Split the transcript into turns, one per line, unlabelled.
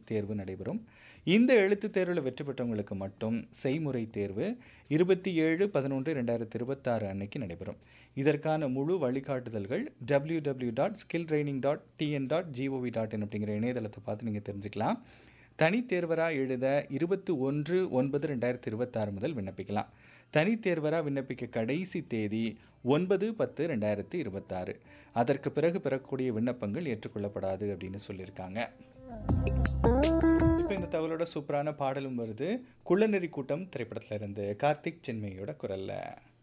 தேர்வு நடைபெறும் இந்த எழுத்துத் தேர்வில் வெற்றி பெற்றவங்களுக்கு மட்டும் செய்முறை தேர்வு இருபத்தி ஏழு பதினொன்று ரெண்டாயிரத்தி இருபத்தாறு அன்னைக்கு நடைபெறும் இதற்கான முழு வழிகாட்டுதல்கள் W W dot skill training dot TN dot GOV dot in அப்படிங்கிற இணையதளத்தை பார்த்து நீங்கள் தெரிஞ்சுக்கலாம் தனித் தேர்வராக எழுத இருபத்தி ஒன்று ஒன்பது ரெண்டாயிரத்தி இருபத்தாறு முதல் விண்ணப்பிக்கலாம் தனித் தேர்வராக விண்ணப்பிக்க கடைசி தேதி ஒன்பது பத்து ரெண்டாயிரத்தி இருபத்தாறு அதற்கு பிறகு பெறக்கூடிய விண்ணப்பங்கள் ஏற்றுக்கொள்ளப்படாது அப்படின்னு சொல்லியிருக்காங்க இப்போ இந்த தகவலோட சூப்பரான பாடலும் வருது குள்ளநெறி கூட்டம் திரைப்படத்துல இருந்து கார்த்திக் சென்மையோட குரல்ல